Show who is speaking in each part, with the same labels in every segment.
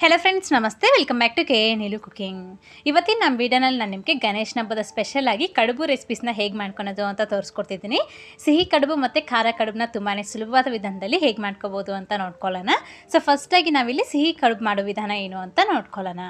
Speaker 1: hello friends ನಮಸ್ತೆ welcome back to K Neelu cooking ಇವತ್ತಿನ ನಮ್ಮ ವಿಡಿಯೋನಲ್ಲಿ ನಾನು ನಿಮಗೆ ಗಣೇಶನ ಹಬ್ಬದ ಸ್ಪೆಷಲ್ ಆಗಿ ಕಡುಬು ರೆಸಿಪೀಸ್ನ ಹೇಗೆ ಮಾಡ್ಕೊಳೋದು ಅಂತ ತೋರಿಸ್ಕೊಡ್ತಿದ್ದೀನಿ ಸಿಹಿ ಕಡುಬು ಮತ್ತು ಖಾರ ಕಡುಬನ್ನ ತುಂಬಾ ಸುಲಭವಾದ ವಿಧಾನದಲ್ಲಿ ಹೇಗೆ ಮಾಡ್ಕೋಬೋದು ಅಂತ ನೋಡ್ಕೊಳ್ಳೋಣ ಸೊ ಫಸ್ಟಾಗಿ ನಾವಿಲ್ಲಿ ಸಿಹಿ ಕಡುಬು ಮಾಡೋ ವಿಧಾನ ಏನು ಅಂತ ನೋಡ್ಕೊಳ್ಳೋಣ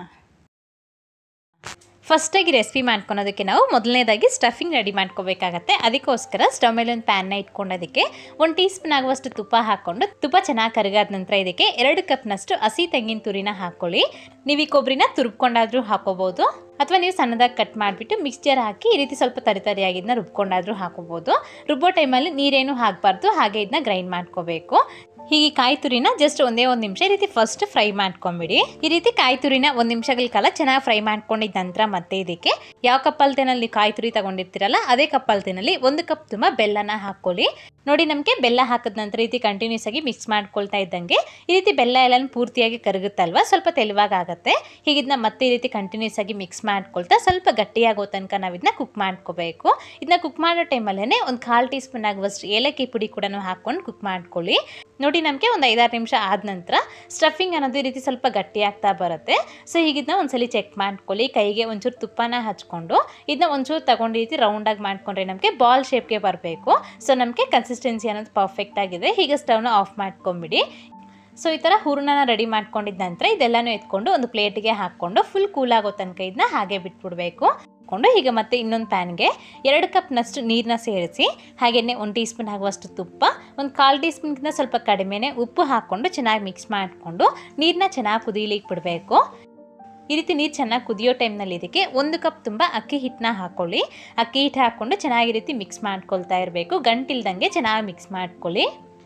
Speaker 1: ಫಸ್ಟಾಗಿ ರೆಸಿಪಿ ಮಾಡ್ಕೊಳೋದಕ್ಕೆ ನಾವು ಮೊದಲನೇದಾಗಿ ಸ್ಟಫಿಂಗ್ ರೆಡಿ ಮಾಡ್ಕೋಬೇಕಾಗತ್ತೆ ಅದಕ್ಕೋಸ್ಕರ ಸ್ಟವ್ ಮೇಲೆ ಒಂದು ಪ್ಯಾನ್ನ ಇಟ್ಕೊಂಡೋದಕ್ಕೆ ಒಂದು ಟೀ ಸ್ಪೂನ್ ಆಗುವಷ್ಟು ತುಪ್ಪ ಹಾಕ್ಕೊಂಡು ತುಪ್ಪ ಚೆನ್ನಾಗಿ ಕರಗಾದ ನಂತರ ಇದಕ್ಕೆ ಎರಡು ಕಪ್ನಷ್ಟು ಹಸಿ ತೆಂಗಿನ ತುರಿನ ಹಾಕ್ಕೊಳ್ಳಿ ನೀವು ಈ ಕೊಬ್ಬರಿನ ತುರ್ಬ್ಕೊಂಡಾದ್ರೂ ಹಾಕೋಬೋದು ಅಥವಾ ನೀವು ಸಣ್ಣದಾಗಿ ಕಟ್ ಮಾಡಿಬಿಟ್ಟು ಮಿಕ್ಸ್ಚರ್ ಹಾಕಿ ಈ ರೀತಿ ಸ್ವಲ್ಪ ತರಿ ತರಿಯಾಗಿದ್ದನ್ನ ರುಬ್ಕೊಂಡಾದ್ರೂ ಹಾಕೋಬೋದು ರುಬ್ಬೋ ಟೈಮಲ್ಲಿ ನೀರೇನು ಹಾಕಬಾರ್ದು ಹಾಗೆ ಇದನ್ನ ಗ್ರೈಂಡ್ ಮಾಡ್ಕೋಬೇಕು ಹೀಗೆ ಕಾಯಿ ತುರಿನ ಜಸ್ಟ್ ಒಂದೇ ಒಂದು ನಿಮಿಷ ಈ ರೀತಿ ಫಸ್ಟ್ ಫ್ರೈ ಮಾಡ್ಕೊಂಬಿಡಿ ಈ ರೀತಿ ಕಾಯಿ ತುರಿನ ಒಂದು ನಿಮಿಷಗಳ ಕಾಲ ಚೆನ್ನಾಗಿ ಫ್ರೈ ಮಾಡ್ಕೊಂಡಿದ್ದ ನಂತರ ಮತ್ತೆ ಇದಕ್ಕೆ ಯಾವ ಕಪ್ ಅಳತೆನಲ್ಲಿ ಕಾಯಿ ತುರಿ ತಗೊಂಡಿರ್ತೀರಲ್ಲ ಅದೇ ಕಪ್ ಅಳತೆನಲ್ಲಿ ಒಂದು ಕಪ್ ತುಂಬ ಬೆಲ್ಲನ ಹಾಕ್ಕೊಳ್ಳಿ ನೋಡಿ ನಮಗೆ ಬೆಲ್ಲ ಹಾಕಿದ ನಂತರ ಈ ರೀತಿ ಕಂಟಿನ್ಯೂಸ್ ಆಗಿ ಮಿಕ್ಸ್ ಮಾಡ್ಕೊಳ್ತಾ ಇದ್ದಂಗೆ ಈ ರೀತಿ ಬೆಲ್ಲ ಎಲ್ಲ ಪೂರ್ತಿಯಾಗಿ ಕರಗುತ್ತಲ್ವ ಸ್ವಲ್ಪ ತೆಳುವಾಗ ಆಗುತ್ತೆ ಹೀಗಿದ್ನ ಮತ್ತೆ ಈ ರೀತಿ ಕಂಟಿನ್ಯೂಸ್ ಆಗಿ ಮಿಕ್ಸ್ ಮಾಡ್ಕೊಳ್ತಾ ಸ್ವಲ್ಪ ಗಟ್ಟಿಯಾಗೋ ತನಕ ನಾವು ಇದನ್ನ ಕುಕ್ ಮಾಡ್ಕೋಬೇಕು ಇದನ್ನ ಕುಕ್ ಮಾಡೋ ಟೈಮಲ್ಲೇ ಒಂದು ಕಾಲು ಟೀ ಸ್ಪೂನ್ ಆಗುವಷ್ಟು ಏಲಕ್ಕಿ ಪುಡಿ ಕೂಡ ಹಾಕ್ಕೊಂಡು ಕುಕ್ ಮಾಡ್ಕೊಳ್ಳಿ ನೋಡಿ ನಮಗೆ ಒಂದು ಐದಾರು ನಿಮಿಷ ಆದ ನಂತರ ಸ್ಟಫಿಂಗ್ ಅನ್ನೋದು ಈ ರೀತಿ ಸ್ವಲ್ಪ ಗಟ್ಟಿ ಆಗ್ತಾ ಬರುತ್ತೆ ಸೊ ಹೀಗಿದ್ನ ಒಂದ್ಸಲಿ ಚೆಕ್ ಮಾಡ್ಕೊಳ್ಳಿ ಕೈಗೆ ಒಂಚೂರು ತುಪ್ಪನ ಹಚ್ಕೊಂಡು ಇದನ್ನ ಒಂಚೂರು ತಗೊಂಡು ಈ ರೀತಿ ರೌಂಡಾಗಿ ಮಾಡ್ಕೊಂಡ್ರೆ ನಮಗೆ ಬಾಲ್ ಶೇಪ್ಗೆ ಬರಬೇಕು ಸೊ ನಮಗೆ ಕನ್ಸಿಸ್ಟೆನ್ಸಿ ಅನ್ನೋದು ಪರ್ಫೆಕ್ಟ್ ಆಗಿದೆ ಹೀಗೆ ಸ್ಟವ್ನ ಆಫ್ ಮಾಡ್ಕೊಂಬಿಡಿ ಸೊ ಈ ಥರ ಹೂರ್ಣನ ರೆಡಿ ಮಾಡ್ಕೊಂಡಿದ್ದ ನಂತರ ಇದೆಲ್ಲನೂ ಎತ್ಕೊಂಡು ಒಂದು ಪ್ಲೇಟಿಗೆ ಹಾಕ್ಕೊಂಡು ಫುಲ್ ಕೂಲ್ ಆಗೋ ತನಕ ಇದನ್ನ ಹಾಗೆ ಬಿಟ್ಬಿಡ್ಬೇಕು ಹಾಕ್ಕೊಂಡು ಈಗ ಮತ್ತೆ ಇನ್ನೊಂದು ಪ್ಯಾನ್ಗೆ ಎರಡು ಕಪ್ನಷ್ಟು ನೀರನ್ನ ಸೇರಿಸಿ ಹಾಗೆಯೇ ಒಂದು ಟೀ ಸ್ಪೂನ್ ಆಗುವಷ್ಟು ತುಪ್ಪ ಒಂದು ಕಾಲು ಟೀ ಸ್ಪೂನ್ಗಿಂತ ಸ್ವಲ್ಪ ಕಡಿಮೆನೇ ಉಪ್ಪು ಹಾಕ್ಕೊಂಡು ಚೆನ್ನಾಗಿ ಮಿಕ್ಸ್ ಮಾಡಿಕೊಂಡು ನೀರನ್ನ ಚೆನ್ನಾಗಿ ಕುದೀಲಿಕ್ಕೆ ಬಿಡಬೇಕು ಈ ರೀತಿ ನೀರು ಚೆನ್ನಾಗಿ ಕುದಿಯೋ ಟೈಮ್ನಲ್ಲಿ ಇದಕ್ಕೆ ಒಂದು ಕಪ್ ತುಂಬ ಅಕ್ಕಿ ಹಿಟ್ಟನ್ನ ಹಾಕ್ಕೊಳ್ಳಿ ಅಕ್ಕಿ ಹಿಟ್ಟು ಹಾಕ್ಕೊಂಡು ಚೆನ್ನಾಗಿ ಈ ರೀತಿ ಮಿಕ್ಸ್ ಮಾಡ್ಕೊಳ್ತಾ ಇರಬೇಕು ಗಂಟಿಲ್ದಂಗೆ ಚೆನ್ನಾಗಿ ಮಿಕ್ಸ್ ಮಾಡ್ಕೊಳ್ಳಿ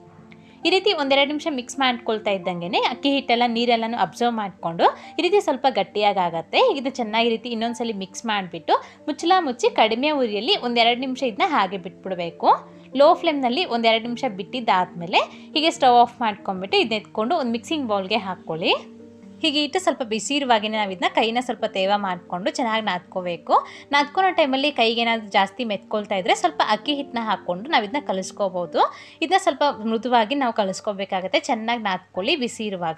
Speaker 1: ಈ ರೀತಿ ಒಂದೆರಡು ನಿಮಿಷ ಮಿಕ್ಸ್ ಮಾಡ್ಕೊಳ್ತಾ ಇದ್ದಂಗೆ ಅಕ್ಕಿ ಹಿಟ್ಟೆಲ್ಲ ನೀರೆಲ್ಲನೂ ಅಬ್ಸರ್ವ್ ಮಾಡಿಕೊಂಡು ಈ ರೀತಿ ಸ್ವಲ್ಪ ಗಟ್ಟಿಯಾಗಿ ಆಗುತ್ತೆ ಇದು ಚೆನ್ನಾಗಿ ರೀತಿ ಇನ್ನೊಂದ್ಸಲಿ ಮಿಕ್ಸ್ ಮಾಡಿಬಿಟ್ಟು ಮುಚ್ಚಲ ಮುಚ್ಚಿ ಕಡಿಮೆ ಉರಿಯಲ್ಲಿ ಒಂದೆರಡು ನಿಮಿಷ ಇದನ್ನ ಹಾಗೆ ಬಿಟ್ಬಿಡಬೇಕು ಲೋ ಫ್ಲೇಮ್ನಲ್ಲಿ ಒಂದೆರಡು ನಿಮಿಷ ಬಿಟ್ಟಿದ್ದಾದಮೇಲೆ ಹೀಗೆ ಸ್ಟವ್ ಆಫ್ ಮಾಡ್ಕೊಂಬಿಟ್ಟು ಇದನ್ನ ಎತ್ಕೊಂಡು ಒಂದು ಮಿಕ್ಸಿಂಗ್ ಬೌಲ್ಗೆ ಹಾಕ್ಕೊಳ್ಳಿ ಹೀಗೆ ಇಟ್ಟು ಸ್ವಲ್ಪ ಬಿಸಿ ಇರುವಾಗೇ ನಾವು ಇದನ್ನ ಕೈನ ಸ್ವಲ್ಪ ತೇವ ಮಾಡಿಕೊಂಡು ಚೆನ್ನಾಗಿ ನಾದ್ಕೋಬೇಕು ನಾದ್ಕೊಳೋ ಟೈಮಲ್ಲಿ ಕೈಗೆ ಏನಾದರೂ ಜಾಸ್ತಿ ಮೆತ್ಕೊಳ್ತಾ ಇದ್ದರೆ ಸ್ವಲ್ಪ ಅಕ್ಕಿ ಹಿಟ್ಟನ್ನ ಹಾಕ್ಕೊಂಡು ನಾವು ಇದನ್ನ ಕಲಿಸ್ಕೋಬೋದು ಇದನ್ನ ಸ್ವಲ್ಪ ಮೃದುವಾಗಿ ನಾವು ಕಲಿಸ್ಕೋಬೇಕಾಗತ್ತೆ ಚೆನ್ನಾಗಿ ನಾದ್ಕೊಳ್ಳಿ ಬಿಸಿ ಇರುವಾಗ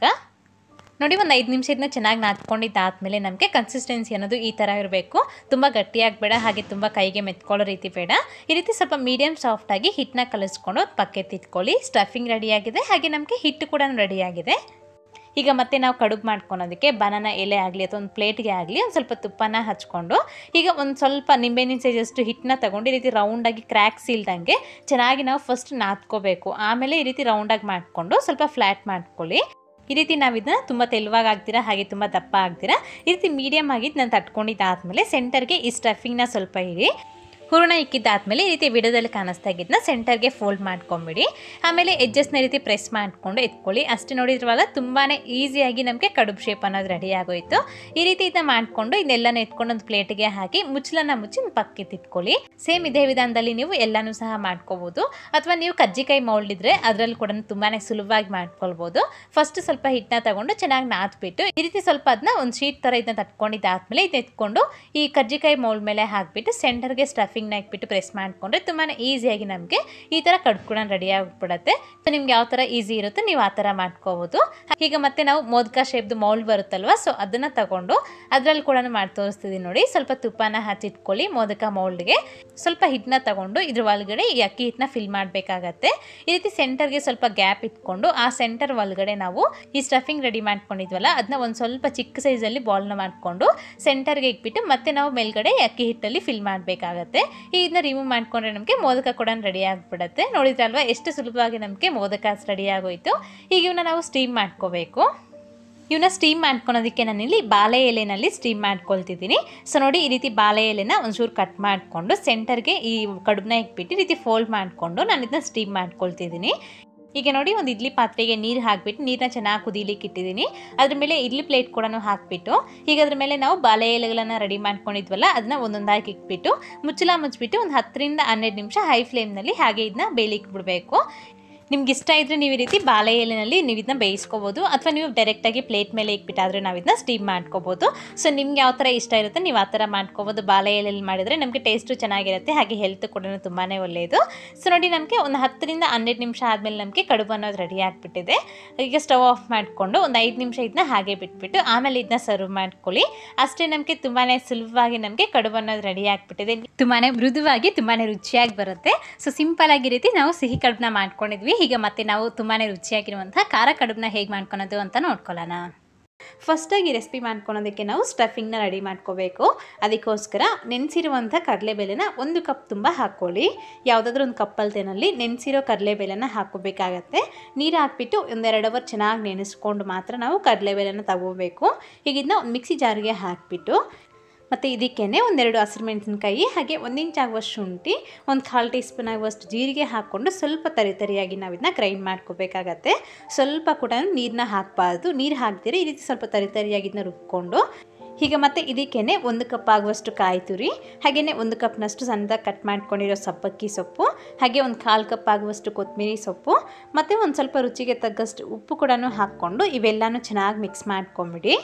Speaker 1: ನೋಡಿ ಒಂದು ಐದು ನಿಮಿಷ ಇದನ್ನ ಚೆನ್ನಾಗಿ ನಾದ್ಕೊಂಡಿದ್ದಾದಮೇಲೆ ನಮಗೆ ಕನ್ಸಿಸ್ಟೆನ್ಸಿ ಅನ್ನೋದು ಈ ಥರ ಇರಬೇಕು ತುಂಬ ಗಟ್ಟಿಯಾಗಿ ಬೇಡ ಹಾಗೆ ತುಂಬ ಕೈಗೆ ಮೆತ್ಕೊಳ್ಳೋ ರೀತಿ ಬೇಡ ಈ ರೀತಿ ಸ್ವಲ್ಪ ಮೀಡಿಯಮ್ ಸಾಫ್ಟಾಗಿ ಹಿಟ್ಟನ್ನ ಕಲಿಸ್ಕೊಂಡು ಪಕ್ಕೆ ತಿತ್ಕೊಳ್ಳಿ ಸ್ಟಫಿಂಗ್ ರೆಡಿಯಾಗಿದೆ ಹಾಗೆ ನಮಗೆ ಹಿಟ್ಟು ಕೂಡ ರೆಡಿಯಾಗಿದೆ ಈಗ ಮತ್ತೆ ನಾವು ಕಡುಬು ಮಾಡ್ಕೊಳೋದಕ್ಕೆ ಬನಾನ ಎಲೆ ಆಗಲಿ ಅಥವಾ ಒಂದು ಪ್ಲೇಟ್ಗೆ ಆಗಲಿ ಒಂದು ಸ್ವಲ್ಪ ತುಪ್ಪನ ಹಚ್ಕೊಂಡು ಈಗ ಒಂದು ಸ್ವಲ್ಪ ನಿಂಬೆಹಣ್ಣಿನ ಸೈಜಷ್ಟು ಹಿಟ್ಟನ್ನ ತಗೊಂಡು ಈ ರೀತಿ ರೌಂಡಾಗಿ ಕ್ರ್ಯಾಕ್ಸ್ ಇಲ್ದಂಗೆ ಚೆನ್ನಾಗಿ ನಾವು ಫಸ್ಟ್ ನಾದ್ಕೋಬೇಕು ಆಮೇಲೆ ಈ ರೀತಿ ರೌಂಡಾಗಿ ಮಾಡಿಕೊಂಡು ಸ್ವಲ್ಪ ಫ್ಲ್ಯಾಟ್ ಮಾಡ್ಕೊಳ್ಳಿ ಈ ರೀತಿ ನಾವು ಇದನ್ನ ತುಂಬ ತೆಳುವಾಗಿ ಆಗ್ತೀರಾ ಹಾಗೆ ತುಂಬ ದಪ್ಪ ಆಗ್ತೀರಾ ಈ ರೀತಿ ಮೀಡಿಯಮ್ ಆಗಿ ನಾನು ತಟ್ಕೊಂಡಿದ್ದಾದಮೇಲೆ ಸೆಂಟರ್ಗೆ ಈ ಸ್ಟಫಿಂಗ್ನ ಸ್ವಲ್ಪ ಇಡಿ ಹೂರಣ ಇಕ್ಕಿದ್ದಾದಮೇಲೆ ಈ ರೀತಿ ವಿಡದಲ್ಲಿ ಕಾಣಿಸ್ತಾ ಇದ್ದಿದ್ದನ್ನ ಸೆಂಟರ್ಗೆ ಫೋಲ್ಡ್ ಮಾಡ್ಕೊಂಬಿಡಿ ಆಮೇಲೆ ಎಡ್ಜಸ್ನ ರೀತಿ ಪ್ರೆಸ್ ಮಾಡಿಕೊಂಡು ಎತ್ಕೊಳ್ಳಿ ಅಷ್ಟೇ ನೋಡಿದ್ರವಾಗ ತುಂಬಾ ಈಸಿಯಾಗಿ ನಮಗೆ ಕಡುಬು ಶೇಪ್ ಅನ್ನೋದು ರೆಡಿ ಆಗೋಯ್ತು ಈ ರೀತಿ ಇದನ್ನ ಮಾಡಿಕೊಂಡು ಇದನ್ನೆಲ್ಲನೂ ಎತ್ಕೊಂಡು ಒಂದು ಪ್ಲೇಟ್ಗೆ ಹಾಕಿ ಮುಚ್ಚಲನ್ನ ಮುಚ್ಚಿ ಪಕ್ಕೆ ತಿಟ್ಕೊಳ್ಳಿ ಸೇಮ್ ಇದೇ ವಿಧಾನದಲ್ಲಿ ನೀವು ಎಲ್ಲನೂ ಸಹ ಮಾಡ್ಕೋಬೋದು ಅಥವಾ ನೀವು ಕಜ್ಜಿಕಾಯಿ ಮೌಲ್ಡ್ ಇದ್ರೆ ಅದರಲ್ಲಿ ಕೂಡ ತುಂಬಾ ಸುಲಭವಾಗಿ ಮಾಡ್ಕೊಳ್ಬೋದು ಫಸ್ಟ್ ಸ್ವಲ್ಪ ಹಿಟ್ಟನ್ನ ತಗೊಂಡು ಚೆನ್ನಾಗಿ ನಾದ್ಬಿಟ್ಟು ಈ ರೀತಿ ಸ್ವಲ್ಪ ಅದನ್ನ ಒಂದು ಶೀಟ್ ಥರ ಇದನ್ನ ತಟ್ಕೊಂಡಿದ್ದಾದ್ಮೇಲೆ ಇದನ್ನ ಎತ್ಕೊಂಡು ಈ ಕಜ್ಜಿಕಾಯಿ ಮೌಲ್ಡ್ ಮೇಲೆ ಹಾಕ್ಬಿಟ್ಟು ಸೆಂಟರ್ಗೆ ಸ್ಟಫ್ ಸ್ಟಫಿಂಗ್ನ ಇಟ್ಬಿಟ್ಟು ಪ್ರೆಸ್ ಮಾಡಿಕೊಂಡ್ರೆ ತುಂಬಾ ಈಸಿಯಾಗಿ ನಮಗೆ ಈ ಥರ ಕಡುಬು ಕೂಡ ರೆಡಿ ಆಗಿಬಿಡುತ್ತೆ ಸೊ ನಿಮ್ಗೆ ಯಾವ ಥರ ಈಸಿ ಇರುತ್ತೆ ನೀವು ಆ ಥರ ಮಾಡ್ಕೋಬೋದು ಈಗ ಮತ್ತೆ ನಾವು ಮೋದಕ ಶೇಪ್ದು ಮೌಲ್ಡ್ ಬರುತ್ತಲ್ವ ಸೊ ಅದನ್ನು ತಗೊಂಡು ಅದರಲ್ಲಿ ಕೂಡ ಮಾಡಿ ತೋರಿಸ್ತಿದ್ದೀನಿ ನೋಡಿ ಸ್ವಲ್ಪ ತುಪ್ಪನ ಹಚ್ಚಿಟ್ಕೊಳ್ಳಿ ಮೋದಕ ಮೌಲ್ಡ್ಗೆ ಸ್ವಲ್ಪ ಹಿಟ್ಟನ್ನ ತಗೊಂಡು ಇದ್ರ ಒಳಗಡೆ ಈ ಅಕ್ಕಿ ಹಿಟ್ಟನ್ನ ಫಿಲ್ ಮಾಡಬೇಕಾಗತ್ತೆ ಈ ರೀತಿ ಸೆಂಟರ್ಗೆ ಸ್ವಲ್ಪ ಗ್ಯಾಪ್ ಇಟ್ಕೊಂಡು ಆ ಸೆಂಟರ್ ಒಳಗಡೆ ನಾವು ಈ ಸ್ಟಫಿಂಗ್ ರೆಡಿ ಮಾಡ್ಕೊಂಡಿದ್ವಲ್ಲ ಅದನ್ನ ಒಂದು ಸ್ವಲ್ಪ ಚಿಕ್ಕ ಸೈಜಲ್ಲಿ ಬಾಲ್ನ ಮಾಡಿಕೊಂಡು ಸೆಂಟರ್ಗೆ ಇಟ್ಬಿಟ್ಟು ಮತ್ತೆ ನಾವು ಮೇಲ್ಗಡೆ ಅಕ್ಕಿ ಹಿಟ್ಟಲ್ಲಿ ಫಿಲ್ ಮಾಡಬೇಕಾಗತ್ತೆ ಇದನ್ನ ರಿಮೂವ್ ಮಾಡ್ಕೊಂಡ್ರೆ ನಮಗೆ ಮೋದಕ ಕೂಡ ರೆಡಿ ಆಗಿಬಿಡುತ್ತೆ ನೋಡಿದ್ರಲ್ವಾ ಎಷ್ಟು ಸುಲಭವಾಗಿ ನಮಗೆ ಮೋದಕ ರೆಡಿ ಆಗೋಯ್ತು ಈಗ ಇವನ್ನ ನಾವು ಸ್ಟೀಮ್ ಮಾಡ್ಕೋಬೇಕು ಇವನ್ನ ಸ್ಟೀಮ್ ಮಾಡ್ಕೊಳೋದಕ್ಕೆ ನಾನಿಲ್ಲಿ ಬಾಳೆ ಎಲೆನಲ್ಲಿ ಸ್ಟೀಮ್ ಮಾಡ್ಕೊಳ್ತಿದ್ದೀನಿ ಸೊ ನೋಡಿ ಈ ರೀತಿ ಬಾಳೆ ಎಲೆನ ಒಂಚೂರು ಕಟ್ ಮಾಡಿಕೊಂಡು ಸೆಂಟರ್ಗೆ ಈ ಕಡುಬನ್ನ ಇಟ್ಬಿಟ್ಟು ಈ ರೀತಿ ಫೋಲ್ಡ್ ಮಾಡಿಕೊಂಡು ನಾನು ಇದನ್ನ ಸ್ಟೀಮ್ ಮಾಡ್ಕೊಳ್ತಿದ್ದೀನಿ ಈಗ ನೋಡಿ ಒಂದು ಇಡ್ಲಿ ಪಾತ್ರೆಗೆ ನೀರು ಹಾಕಿಬಿಟ್ಟು ನೀರನ್ನ ಚೆನ್ನಾಗಿ ಕುದೀಲಿಕ್ಕೆ ಇಟ್ಟಿದ್ದೀನಿ ಅದ್ರ ಮೇಲೆ ಇಡ್ಲಿ ಪ್ಲೇಟ್ ಕೂಡ ಹಾಕಿಬಿಟ್ಟು ಈಗ ಅದ್ರ ಮೇಲೆ ನಾವು ಬಾಳೆ ಎಲೆಗಳನ್ನು ರೆಡಿ ಮಾಡ್ಕೊಂಡಿದ್ವಲ್ಲ ಅದನ್ನ ಒಂದೊಂದಾಗಿ ಇಟ್ಬಿಟ್ಟು ಮುಚ್ಚಲ ಮುಚ್ಚಿಬಿಟ್ಟು ಒಂದು ಹತ್ತರಿಂದ ಹನ್ನೆರಡು ನಿಮಿಷ ಹೈ ಫ್ಲೇಮ್ನಲ್ಲಿ ಹಾಗೆ ಇದನ್ನ ಬೇಯಲಿಕ್ಕೆ ಬಿಡಬೇಕು ನಿಮ್ಗೆ ಇಷ್ಟ ಇದ್ದರೆ ನೀವು ಈ ರೀತಿ ಬಾಳೆ ಎಲೆನಲ್ಲಿ ನೀವು ಇದನ್ನ ಬೇಯಿಸ್ಕೋಬೋದು ಅಥವಾ ನೀವು ಡೈರೆಕ್ಟಾಗಿ ಪ್ಲೇಟ್ ಮೇಲೆ ಇಕ್ಬಿಟ್ಟಾದರೆ ನಾವು ಇದನ್ನ ಸ್ಟೀಮ್ ಮಾಡ್ಕೋಬೋದು ಸೊ ನಿಮ್ಗೆ ಯಾವ ಥರ ಇಷ್ಟ ಇರುತ್ತೆ ನೀವು ಆ ಥರ ಮಾಡ್ಕೋಬೋದು ಬಾಳೆ ಎಲೆಯಲ್ಲಿ ಮಾಡಿದರೆ ನಮಗೆ ಟೇಸ್ಟು ಚೆನ್ನಾಗಿರುತ್ತೆ ಹಾಗೆ ಹೆಲ್ತ್ ಕೂಡ ತುಂಬಾ ಒಳ್ಳೆಯದು ಸೊ ನೋಡಿ ನಮಗೆ ಒಂದು ಹತ್ತರಿಂದ ಹನ್ನೆರಡು ನಿಮಿಷ ಆದಮೇಲೆ ನಮಗೆ ಕಡುಬು ಅನ್ನೋದು ರೆಡಿ ಆಗಿಬಿಟ್ಟಿದೆ ಈಗ ಸ್ಟವ್ ಆಫ್ ಮಾಡಿಕೊಂಡು ಒಂದು ಐದು ನಿಮಿಷ ಇದನ್ನ ಹಾಗೆ ಬಿಟ್ಬಿಟ್ಟು ಆಮೇಲೆ ಇದನ್ನ ಸರ್ವ್ ಮಾಡ್ಕೊಳ್ಳಿ ಅಷ್ಟೇ ನಮಗೆ ತುಂಬಾ ಸುಲಭವಾಗಿ ನಮಗೆ ಕಡುಬು ಅನ್ನೋದು ರೆಡಿ ಆಗಿಬಿಟ್ಟಿದೆ ತುಂಬಾ ಮೃದುವಾಗಿ ತುಂಬಾ ರುಚಿಯಾಗಿ ಬರುತ್ತೆ ಸೊ ಸಿಂಪಲ್ ಆಗಿ ರೀತಿ ನಾವು ಸಿಹಿ ಕಡುಬನ್ನ ಮಾಡ್ಕೊಂಡಿದ್ವಿ ಈಗ ಮತ್ತೆ ನಾವು ತುಂಬಾ ರುಚಿಯಾಗಿರುವಂಥ ಖಾರ ಕಡುಬನ್ನ ಹೇಗೆ ಮಾಡ್ಕೊಳೋದು ಅಂತ ನೋಡ್ಕೊಳ್ಳೋಣ ಫಸ್ಟಾಗಿ ರೆಸಿಪಿ ಮಾಡ್ಕೊಳೋದಕ್ಕೆ ನಾವು ಸ್ಟಫಿಂಗ್ನ ರೆಡಿ ಮಾಡ್ಕೋಬೇಕು ಅದಕ್ಕೋಸ್ಕರ ನೆನೆಸಿರುವಂಥ ಕಡಲೆಬೇಳೆನ ಒಂದು ಕಪ್ ತುಂಬ ಹಾಕ್ಕೊಳ್ಳಿ ಯಾವುದಾದ್ರೂ ಒಂದು ಕಪ್ಪಲ್ತೇನಲ್ಲಿ ನೆನೆಸಿರೋ ಕಡಲೆಬೇಳೆನ ಹಾಕ್ಕೋಬೇಕಾಗತ್ತೆ ನೀರು ಹಾಕ್ಬಿಟ್ಟು ಒಂದೆರಡು ಅವರ್ ಚೆನ್ನಾಗಿ ನೆನೆಸ್ಕೊಂಡು ಮಾತ್ರ ನಾವು ಕಡಲೆಬೇಳೆನ ತಗೋಬೇಕು ಈಗ ಇದನ್ನ ಒಂದು ಮಿಕ್ಸಿ ಜಾರ್ಗೆ ಹಾಕಿಬಿಟ್ಟು ಮತ್ತು ಇದಕ್ಕೇ ಒಂದೆರಡು ಹಸಿರು ಮೆಣಸಿನ್ಕಾಯಿ ಹಾಗೆ ಒಂದು ಇಂಚ್ ಆಗುವಷ್ಟು ಶುಂಠಿ ಒಂದು ಕಾಲು ಟೀ ಸ್ಪೂನ್ ಆಗುವಷ್ಟು ಜೀರಿಗೆ ಹಾಕ್ಕೊಂಡು ಸ್ವಲ್ಪ ತರಿ ತರಿಯಾಗಿ ನಾವು ಇದನ್ನ ಗ್ರೈಂಡ್ ಮಾಡ್ಕೋಬೇಕಾಗತ್ತೆ ಸ್ವಲ್ಪ ಕೂಡ ನೀರನ್ನ ಹಾಕಬಾರ್ದು ನೀರು ಹಾಕ್ದಿರ ಈ ರೀತಿ ಸ್ವಲ್ಪ ತರಿ ತರಿಯಾಗಿ ಇದನ್ನ ರುಬ್ಕೊಂಡು ಈಗ ಮತ್ತೆ ಇದಕ್ಕೇ ಒಂದು ಕಪ್ ಆಗುವಷ್ಟು ಕಾಯಿ ತುರಿ ಹಾಗೆಯೇ ಒಂದು ಕಪ್ನಷ್ಟು ಸಣ್ಣದಾಗಿ ಕಟ್ ಮಾಡ್ಕೊಂಡಿರೋ ಸಬ್ಬಕ್ಕಿ ಸೊಪ್ಪು ಹಾಗೆ ಒಂದು ಕಾಲು ಕಪ್ ಆಗುವಷ್ಟು ಕೊತ್ತಂಬರಿ ಸೊಪ್ಪು ಮತ್ತು ಒಂದು ಸ್ವಲ್ಪ ರುಚಿಗೆ ತగ్గಷ್ಟು ಉಪ್ಪು ಕೂಡ ಹಾಕ್ಕೊಂಡು ಇವೆಲ್ಲನೂ ಚೆನ್ನಾಗಿ ಮಿಕ್ಸ್ ಮಾಡ್ಕೊಂಬಿಡಿ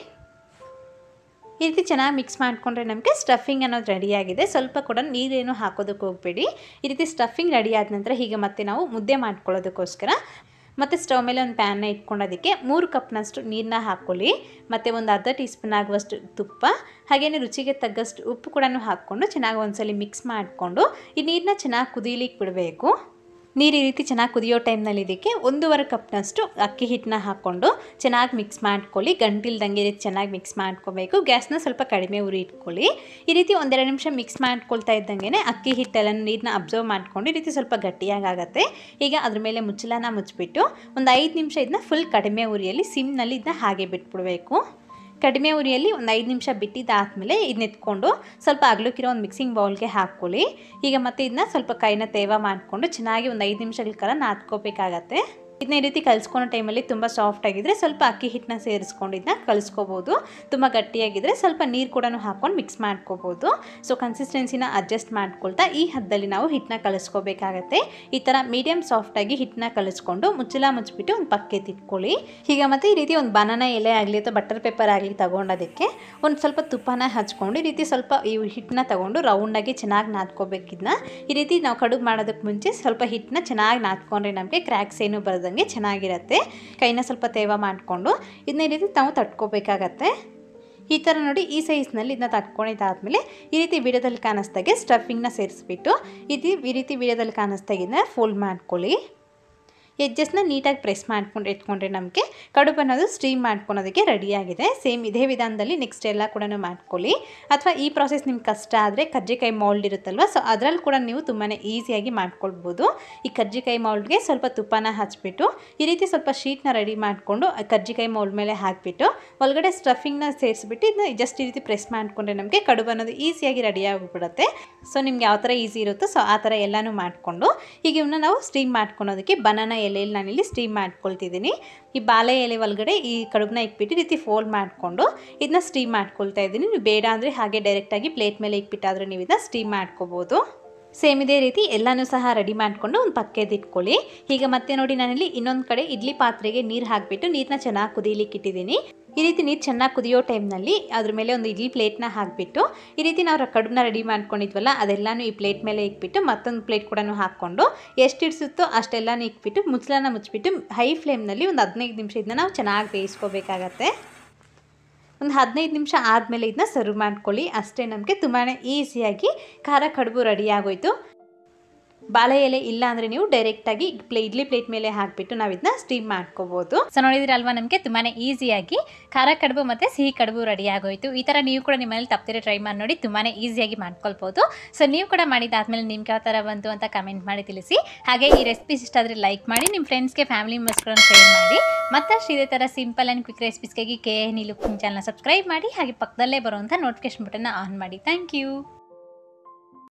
Speaker 1: ಈ ರೀತಿ ಚೆನ್ನಾಗಿ ಮಿಕ್ಸ್ ಮಾಡಿಕೊಂಡ್ರೆ ನಮಗೆ ಸ್ಟಫಿಂಗ್ ಅನ್ನೋದು ರೆಡಿಯಾಗಿದೆ ಸ್ವಲ್ಪ ಕೂಡ ನೀರೇನು ಹಾಕೋದಕ್ಕೆ ಹೋಗಬೇಡಿ ಈ ರೀತಿ ಸ್ಟಫಿಂಗ್ ರೆಡಿ ಆದ ನಂತರ ಹೀಗೆ ಮತ್ತೆ ನಾವು ಮುದ್ದೆ ಮಾಡ್ಕೊಳ್ಳೋದಕ್ಕೋಸ್ಕರ ಮತ್ತು ಸ್ಟವ್ ಮೇಲೆ ಒಂದು ಪ್ಯಾನ್ನ ಇಟ್ಕೊಂಡೋದಕ್ಕೆ ಮೂರು ಕಪ್ನಷ್ಟು ನೀರನ್ನ ಹಾಕ್ಕೊಳ್ಳಿ ಮತ್ತು ಒಂದು ಅರ್ಧ ಟೀ ಸ್ಪೂನ್ ಆಗುವಷ್ಟು ತುಪ್ಪ ಹಾಗೆಯೇ ರುಚಿಗೆ ತగ్గಷ್ಟು ಉಪ್ಪು ಕೂಡ ಹಾಕ್ಕೊಂಡು ಚೆನ್ನಾಗಿ ಒಂದ್ಸಲಿ ಮಿಕ್ಸ್ ಮಾಡಿಕೊಂಡು ಈ ನೀರನ್ನ ಚೆನ್ನಾಗಿ ಕುದೀಲಿಕ್ಕೆ ಬಿಡಬೇಕು ನೀರು ಈ ರೀತಿ ಚೆನ್ನಾಗಿ ಕುದಿಯೋ ಟೈಮ್ನಲ್ಲಿ ಇದಕ್ಕೆ ಒಂದೂವರೆ ಕಪ್ನಷ್ಟು ಅಕ್ಕಿ ಹಿಟ್ಟನ್ನ ಹಾಕ್ಕೊಂಡು ಚೆನ್ನಾಗಿ ಮಿಕ್ಸ್ ಮಾಡ್ಕೊಳ್ಳಿ ಗಂಟಿಲ್ದಂಗೆ ಈ ರೀತಿ ಚೆನ್ನಾಗಿ ಮಿಕ್ಸ್ ಮಾಡ್ಕೋಬೇಕು ಗ್ಯಾಸ್ನ ಸ್ವಲ್ಪ ಕಡಿಮೆ ಉರಿ ಇಟ್ಕೊಳ್ಳಿ ಈ ರೀತಿ ಒಂದೆರಡು ನಿಮಿಷ ಮಿಕ್ಸ್ ಮಾಡ್ಕೊಳ್ತಾ ಇದ್ದಂಗೆ ಅಕ್ಕಿ ಹಿಟ್ಟೆಲ್ಲ ನೀರನ್ನ ಅಬ್ಸರ್ವ್ ಮಾಡ್ಕೊಂಡು ಈ ರೀತಿ ಸ್ವಲ್ಪ ಗಟ್ಟಿಯಾಗಿ ಆಗುತ್ತೆ ಈಗ ಅದ್ರ ಮೇಲೆ ಮುಚ್ಚಳನ ಮುಚ್ಚಿಬಿಟ್ಟು ಒಂದು ಐದು ನಿಮಿಷ ಇದನ್ನ ಫುಲ್ ಕಡಿಮೆ ಉರಿಯಲ್ಲಿ ಸಿಮ್ನಲ್ಲಿ ಇದನ್ನ ಹಾಗೆ ಬಿಟ್ಬಿಡಬೇಕು ಕಡಿಮೆ ಉರಿಯಲ್ಲಿ ಒಂದು ಐದು ನಿಮಿಷ ಬಿಟ್ಟಿದ್ದಾದಮೇಲೆ ಇದನ್ನ ಎತ್ಕೊಂಡು ಸ್ವಲ್ಪ ಅಗ್ಲಕ್ಕಿರೋ ಒಂದು ಮಿಕ್ಸಿಂಗ್ ಬೌಲ್ಗೆ ಹಾಕ್ಕೊಳ್ಳಿ ಈಗ ಮತ್ತೆ ಇದನ್ನ ಸ್ವಲ್ಪ ಕೈನ ತೇವ ಮಾಡಿಕೊಂಡು ಚೆನ್ನಾಗಿ ಒಂದು ಐದು ನಿಮಿಷಗಳ ಕಾಲ ನಾದ್ಕೋಬೇಕಾಗತ್ತೆ ಇದನ್ನ ಈ ರೀತಿ ಕಲಿಸ್ಕೊಳೋ ಟೈಮಲ್ಲಿ ತುಂಬ ಸಾಫ್ಟ್ ಆಗಿದ್ರೆ ಸ್ವಲ್ಪ ಅಕ್ಕಿ ಹಿಟ್ಟನ್ನ ಸೇರಿಸ್ಕೊಂಡು ಇದನ್ನ ಕಲಿಸ್ಕೋಬೋದು ತುಂಬ ಗಟ್ಟಿಯಾಗಿದ್ದರೆ ಸ್ವಲ್ಪ ನೀರು ಕೂಡ ಹಾಕ್ಕೊಂಡು ಮಿಕ್ಸ್ ಮಾಡ್ಕೋಬೋದು ಸೊ ಕನ್ಸಿಸ್ಟೆನ್ಸಿನ ಅಡ್ಜಸ್ಟ್ ಮಾಡ್ಕೊಳ್ತಾ ಈ ಹದ್ದಲ್ಲಿ ನಾವು ಹಿಟ್ಟನ್ನ ಕಲಿಸ್ಕೋಬೇಕಾಗತ್ತೆ ಈ ಥರ ಮೀಡಿಯಮ್ ಸಾಫ್ಟಾಗಿ ಹಿಟ್ಟನ್ನ ಕಲಿಸ್ಕೊಂಡು ಮುಚ್ಚಲ ಮುಚ್ಚಿಬಿಟ್ಟು ಒಂದು ಪಕ್ಕೆ ತಿಟ್ಕೊಳ್ಳಿ ಈಗ ಮತ್ತೆ ಈ ರೀತಿ ಒಂದು ಬನಾನ ಎಲೆ ಆಗಲಿ ಅಥವಾ ಬಟರ್ ಪೇಪರ್ ಆಗಲಿ ತಗೊಂಡೋದಕ್ಕೆ ಒಂದು ಸ್ವಲ್ಪ ತುಪ್ಪನ ಹಚ್ಕೊಂಡು ಈ ರೀತಿ ಸ್ವಲ್ಪ ಈ ಹಿಟ್ಟನ್ನ ತಗೊಂಡು ರೌಂಡಾಗಿ ಚೆನ್ನಾಗಿ ನಾದ್ಕೋಬೇಕಿದ್ನ ಈ ರೀತಿ ನಾವು ಕಡುಬು ಮಾಡೋದಕ್ಕೆ ಮುಂಚೆ ಸ್ವಲ್ಪ ಹಿಟ್ಟನ್ನ ಚೆನ್ನಾಗಿ ನಾದ್ಕೊಂಡ್ರೆ ನಮಗೆ ಕ್ರ್ಯಾಕ್ಸ್ ಏನು ಬರೋದಂಗೆ ಚೆನ್ನಾಗಿರುತ್ತೆ ಕೈನ ಸ್ವಲ್ಪ ತೇವ ಮಾಡಿಕೊಂಡು ಇದನ್ನ ಈ ರೀತಿ ನಾವು ತಟ್ಕೋಬೇಕಾಗತ್ತೆ ಈ ಥರ ನೋಡಿ ಈ ಸೈಜ್ನಲ್ಲಿ ಇದನ್ನ ತಟ್ಕೊಂಡಿದ್ದಾದಮೇಲೆ ಈ ರೀತಿ ವಿಡಿಯೋದಲ್ಲಿ ಕಾಣಿಸ್ದಾಗೆ ಸ್ಟಫಿಂಗ್ನ ಸೇರಿಸ್ಬಿಟ್ಟು ಇದು ಈ ರೀತಿ ವಿಡಿಯೋದಲ್ಲಿ ಕಾಣಿಸ್ದಾಗಿದ್ನ ಫೋಲ್ಡ್ ಮಾಡ್ಕೊಳ್ಳಿ ಎಡ್ಜಸ್ನ ನೀಟಾಗಿ ಪ್ರೆಸ್ ಮಾಡ್ಕೊಂಡು ಇಟ್ಕೊಂಡ್ರೆ ನಮಗೆ ಕಡುಬು ಅನ್ನೋದು ಸ್ಟೀಮ್ ಮಾಡ್ಕೊಳೋದಕ್ಕೆ ರೆಡಿಯಾಗಿದೆ ಸೇಮ್ ಇದೇ ವಿಧಾನದಲ್ಲಿ ನೆಕ್ಸ್ಟ್ ಎಲ್ಲ ಕೂಡ ಮಾಡ್ಕೊಳ್ಳಿ ಅಥವಾ ಈ ಪ್ರಾಸೆಸ್ ನಿಮ್ಗೆ ಕಷ್ಟ ಆದರೆ ಕಜ್ಜಿಕಾಯಿ ಮೌಲ್ಡ್ ಇರುತ್ತಲ್ವ ಸೊ ಅದರಲ್ಲಿ ಕೂಡ ನೀವು ತುಂಬಾ ಈಸಿಯಾಗಿ ಮಾಡ್ಕೊಳ್ಬೋದು ಈ ಕಜ್ಜಿಕಾಯಿ ಮೌಲ್ಡ್ಗೆ ಸ್ವಲ್ಪ ತುಪ್ಪನ ಹಚ್ಬಿಟ್ಟು ಈ ರೀತಿ ಸ್ವಲ್ಪ ಶೀಟ್ನ ರೆಡಿ ಮಾಡಿಕೊಂಡು ಕಜ್ಜಿಕಾಯಿ ಮೌಲ್ಡ್ ಮೇಲೆ ಹಾಕಿಬಿಟ್ಟು ಒಳಗಡೆ ಸ್ಟಫಿಂಗ್ನ ಸೇರಿಸ್ಬಿಟ್ಟು ಇದನ್ನ ಜಸ್ಟ್ ಈ ರೀತಿ ಪ್ರೆಸ್ ಮಾಡಿಕೊಂಡ್ರೆ ನಮಗೆ ಕಡುಬು ಅನ್ನೋದು ಈಸಿಯಾಗಿ ರೆಡಿ ಆಗಿಬಿಡುತ್ತೆ ಸೊ ನಿಮ್ಗೆ ಯಾವ ಥರ ಈಸಿ ಇರುತ್ತೋ ಸೊ ಆ ಥರ ಎಲ್ಲನೂ ಮಾಡಿಕೊಂಡು ಈಗ ಇವನ್ನ ನಾವು ಸ್ಟೀಮ್ ಮಾಡ್ಕೊಳೋದಕ್ಕೆ ಬನಾನ ಎಲೆಯಲ್ಲಿ ನಾನಿಲ್ಲಿ ಸ್ಟೀಮ್ ಮಾಡ್ಕೊಳ್ತಿದ್ದೀನಿ ಈ ಬಾಳೆ ಎಲೆ ಒಳಗಡೆ ಈ ಕಡುಬನ್ನ ಇಕ್ಬಿಟ್ಟು ಈ ರೀತಿ ಫೋಲ್ಡ್ ಮಾಡಿಕೊಂಡು ಇದನ್ನ ಸ್ಟೀಮ್ ಮಾಡ್ಕೊಳ್ತಾ ಇದ್ದೀನಿ ನೀವು ಬೇಡ ಅಂದರೆ ಹಾಗೆ ಡೈರೆಕ್ಟಾಗಿ ಪ್ಲೇಟ್ ಮೇಲೆ ಇಕ್ಬಿಟ್ಟಾದರೆ ನೀವು ಇದನ್ನ ಸ್ಟೀಮ್ ಮಾಡ್ಕೋಬೋದು ಸೇಮ್ ಇದೇ ರೀತಿ ಎಲ್ಲನೂ ಸಹ ರೆಡಿ ಮಾಡಿಕೊಂಡು ಒಂದು ಪಕ್ಕೆದು ಇಟ್ಕೊಳ್ಳಿ ಈಗ ಮತ್ತೆ ನೋಡಿ ನಾನಿಲ್ಲಿ ಇನ್ನೊಂದು ಕಡೆ ಇಡ್ಲಿ ಪಾತ್ರೆಗೆ ನೀರು ಹಾಕಿಬಿಟ್ಟು ನೀರನ್ನ ಚೆನ್ನಾಗಿ ಕುದೀಲಿಕ್ಕೆ ಇಟ್ಟಿದ್ದೀನಿ ಈ ರೀತಿ ನೀರು ಚೆನ್ನಾಗಿ ಕುದಿಯೋ ಟೈಮ್ನಲ್ಲಿ ಅದ್ರ ಮೇಲೆ ಒಂದು ಇಡ್ಲಿ ಪ್ಲೇಟ್ನ ಹಾಕಿಬಿಟ್ಟು ಈ ರೀತಿ ನಾವು ಕಡುಬನ್ನ ರೆಡಿ ಮಾಡ್ಕೊಂಡಿದ್ವಲ್ಲ ಅದೆಲ್ಲನೂ ಈ ಪ್ಲೇಟ್ ಮೇಲೆ ಇಕ್ಬಿಟ್ಟು ಮತ್ತೊಂದು ಪ್ಲೇಟ್ ಕೂಡ ಹಾಕ್ಕೊಂಡು ಎಷ್ಟು ಇಡಿಸುತ್ತೋ ಅಷ್ಟೆಲ್ಲನೂ ಇಕ್ಬಿಟ್ಟು ಮುಚ್ಚಳನ ಮುಚ್ಚಿಬಿಟ್ಟು ಹೈ ಫ್ಲೇಮ್ನಲ್ಲಿ ಒಂದು ಹದಿನೈದು ನಿಮಿಷ ಇದನ್ನ ನಾವು ಚೆನ್ನಾಗಿ ಬೇಯಿಸ್ಕೋಬೇಕಾಗತ್ತೆ ಒಂದು ಹದಿನೈದು ನಿಮಿಷ ಆದಮೇಲೆ ಇದನ್ನ ಸರ್ವ್ ಮಾಡ್ಕೊಳ್ಳಿ ಅಷ್ಟೇ ನಮಗೆ ತುಂಬಾ ಈಸಿಯಾಗಿ ಖಾರ ಕಡುಬು ರೆಡಿ ಆಗೋಯ್ತು ಬಾಳೆ ಎಲೆ ಇಲ್ಲ ಅಂದರೆ ನೀವು ಡೈರೆಕ್ಟಾಗಿ ಪ್ಲೇ ಇಡ್ಲಿ ಪ್ಲೇಟ್ ಮೇಲೆ ಹಾಕಿಬಿಟ್ಟು ನಾವು ಇದನ್ನ ಸ್ಟೀಮ್ ಮಾಡ್ಕೋಬೋದು ಸೊ ನೋಡಿದ್ರೆ ಅಲ್ವಾ ನಮಗೆ ತುಂಬಾ ಈಸಿಯಾಗಿ ಖಾರ ಕಡುಬು ಮತ್ತು ಸಿಹಿ ಕಡುಬು ರೆಡಿ ಆಗೋಯ್ತು ಈ ಥರ ನೀವು ಕೂಡ ನಿಮ್ಮಲ್ಲಿ ತಪ್ಪದಿರೋ ಟ್ರೈ ಮಾಡಿ ನೋಡಿ ತುಂಬಾ ಈಸಿಯಾಗಿ ಮಾಡ್ಕೊಳ್ಬೋದು ಸೊ ನೀವು ಕೂಡ ಮಾಡಿದಾದ್ಮೇಲೆ ನಿಮ್ಗೆ ಯಾವ ಥರ ಬಂತು ಅಂತ ಕಮೆಂಟ್ ಮಾಡಿ ತಿಳಿಸಿ ಹಾಗೆ ಈ ರೆಸಿಪೀಸ್ ಇಷ್ಟ ಆದರೆ ಲೈಕ್ ಮಾಡಿ ನಿಮ್ಮ ಫ್ರೆಂಡ್ಸ್ಗೆ ಫ್ಯಾಮಿಲಿ ಮೆಂಬರ್ಸ್ಗಳನ್ನು ಶೇರ್ ಮಾಡಿ ಮತ್ತಷ್ಟು ಇದೇ ಥರ ಸಿಂಪಲ್ ಆ್ಯಂಡ್ ಕ್ವಿಕ್ ರೆಸಿಪೀಸ್ಗಾಗಿ ಕೆ ಎ ನೀ ಲುಕಿಂಗ್ ಚಾನಲ್ ಸಬ್ಸ್ಕ್ರೈಬ್ ಮಾಡಿ ಹಾಗೆ ಪಕ್ಕದಲ್ಲೇ ಬರುವಂಥ ನೋಟಿಫಿಕೇಶನ್ ಬಟನ್ನ ಆನ್ ಮಾಡಿ ಥ್ಯಾಂಕ್ ಯು